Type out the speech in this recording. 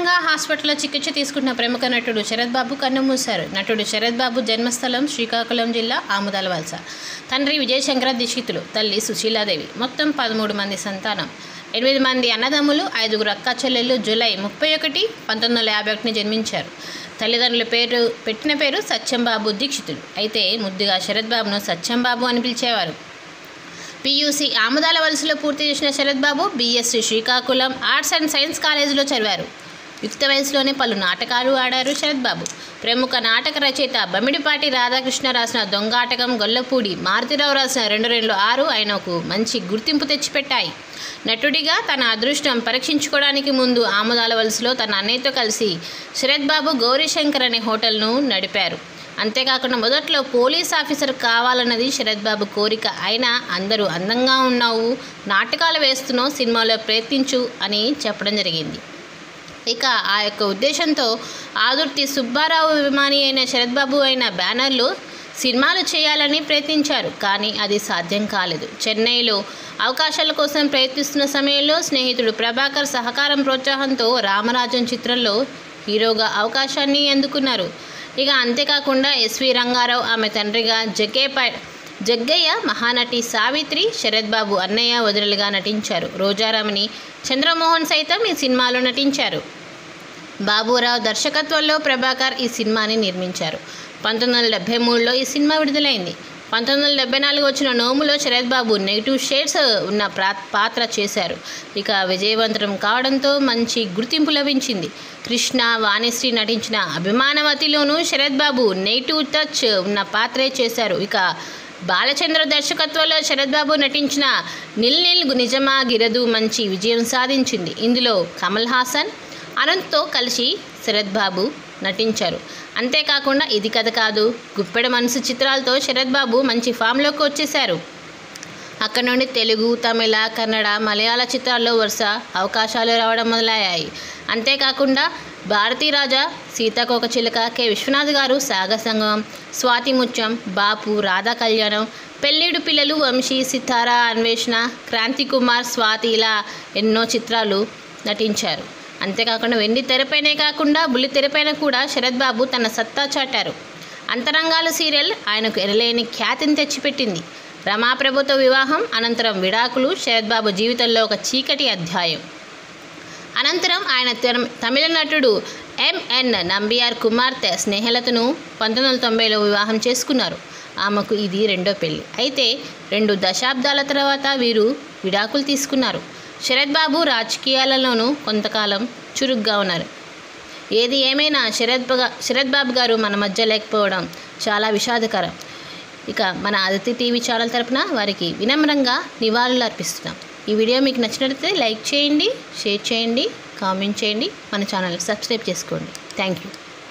కారణంగా హాస్పిటల్లో చికిత్స తీసుకుంటున్న ప్రముఖ నటుడు శరత్ బాబు కన్నుమూశారు నటుడు శరత్ బాబు జన్మస్థలం శ్రీకాకుళం జిల్లా ఆముదాల వలస తండ్రి విజయశంకర దీక్షితులు తల్లి సుశీలాదేవి మొత్తం పదమూడు మంది సంతానం ఎనిమిది మంది అన్నదమ్ములు ఐదుగురు అక్క చెల్లెళ్ళు జూలై ముప్పై ఒకటి పంతొమ్మిది వందల యాభై ఒకటిని జన్మించారు తల్లిదండ్రుల పేరు పెట్టిన పేరు సత్యంబాబు దీక్షితులు అయితే ముద్దుగా శరత్ బాబును సత్యంబాబు అని పిలిచేవారు పియూసీ ఆముదాల వలసలో పూర్తి చేసిన Sarath Babu BSc Srikakulam arts and science కాలేజీలో చదివారు యుక్త వయసులోనే పలు నాటకాలు ఆడారు శరత్ బాబు ప్రముఖ నాటక రచయిత బమిడిపాటి రాధాకృష్ణ రాసిన దొంగాటకం గొల్లపూడి మారుతిరావు రాసిన రెండు రెండు ఆరు ఆయనకు మంచి గుర్తింపు తెచ్చిపెట్టాయి నటుడిగా తన అదృష్టం పరీక్షించుకోవడానికి ముందు ఆముదాల వలసలో తన అన్నయ్యతో కలిసి శరత్ బాబు గౌరీశంకర్ అనే హోటల్ను నడిపారు అంతేకాకుండా మొదట్లో పోలీస్ ఆఫీసర్ కావాలన్నది శరత్ బాబు కోరిక అయినా అందరూ అందంగా ఉన్నావు నాటకాలు వేస్తున్నావు సినిమాలో ప్రయత్నించు అని చెప్పడం జరిగింది ఇక ఆ యొక్క ఉద్దేశంతో ఆదుర్తి సుబ్బారావు అభిమాని అయిన శరత్ బాబు అయిన బ్యానర్లు సినిమాలు చేయాలని ప్రయత్నించారు కానీ అది సాధ్యం కాలేదు చెన్నైలో అవకాశాల కోసం ప్రయత్నిస్తున్న సమయంలో స్నేహితుడు ప్రభాకర్ సహకారం ప్రోత్సాహంతో రామరాజన్ చిత్రంలో హీరోగా అవకాశాన్ని అందుకున్నారు ఇక అంతేకాకుండా ఎస్వి రంగారావు ఆమె తండ్రిగా జగ్గేపై జగ్గయ్య మహానటి సావిత్రి శరత్ బాబు అన్నయ్య వదినలుగా నటించారు రోజారామని చంద్రమోహన్ సైతం ఈ సినిమాలో నటించారు బాబురావు దర్శకత్వంలో ప్రభాకర్ ఈ సినిమాని నిర్మించారు పంతొమ్మిది వందల డెబ్బై మూడులో ఈ సినిమా విడుదలైంది పంతొమ్మిది వందల డెబ్బై నాలుగు వచ్చిన నోములో శరత్ బాబు నెగిటివ్ షేడ్స్ ఉన్న ప్రా పాత్ర చేశారు ఇక విజయవంతం కావడంతో మంచి గుర్తింపు లభించింది కృష్ణ వాణిశ్రీ నటించిన అభిమానవతిలోనూ శరత్ బాబు నెగిటివ్ టచ్ ఉన్న పాత్రే చేశారు ఇక బాలచంద్ర దర్శకత్వంలో శరత్ బాబు నటించిన నిల్ నిల్ నిజమా గిరదు మంచి విజయం సాధించింది ఇందులో కమల్ హాసన్ అనంత్తో కలిసి శరత్ బాబు నటించారు అంతేకాకుండా ఇది కథ కాదు గుప్పెడ మనసు చిత్రాలతో శరత్ బాబు మంచి ఫామ్లోకి వచ్చేశారు అక్కడ నుండి తెలుగు తమిళ కన్నడ మలయాళ చిత్రాల్లో వరుస అవకాశాలు రావడం మొదలయ్యాయి అంతేకాకుండా భారతీ రాజా సీతాకోక చిలుక కె విశ్వనాథ్ గారు సాగసంగమం స్వాతి ముత్యం బాపు రాధా కళ్యాణం పెళ్ళిడు పిల్లలు వంశీ సితారా అన్వేషణ క్రాంతి కుమార్ స్వాతి ఇలా ఎన్నో చిత్రాలు నటించారు అంతేకాకుండా వెండి తెరపైనే కాకుండా బుల్లి తెరపైన కూడా శరత్ బాబు తన సత్తా చాటారు అంతరంగాలు సీరియల్ ఆయనకు ఎనలేని ఖ్యాతిని తెచ్చిపెట్టింది రమాప్రభుతో వివాహం అనంతరం విడాకులు శరత్ బాబు జీవితంలో ఒక చీకటి అధ్యాయం అనంతరం ఆయన తెర- తమిళ నటుడు ఎంఎన్ నంబియార్ కుమార్తె స్నేహలతను పంతొమ్మిది వందల తొంభైలో వివాహం చేసుకున్నారు ఆమెకు ఇది రెండో పెళ్లి అయితే రెండు దశాబ్దాల తర్వాత వీరు విడాకులు తీసుకున్నారు శరత్ బాబు రాజకీయాలలోనూ కొంతకాలం చురుగ్గా ఉన్నారు ఏది ఏమైనా శరత్ బగా- శరత్ బాబు గారు మన మధ్య లేకపోవడం చాలా విషాదకరం ఇక మన అదితి టీవీ ఛానల్ తరపున వారికి వినమ్రంగా నివాళులు అర్పిస్తున్నాం ఈ వీడియో మీకు నచ్చినట్లయితే లైక్ చేయండి షేర్ చేయండి కామెంట్ చేయండి మన ఛానల్కి సబ్స్క్రైబ్ చేసుకోండి థ్యాంక్ యూ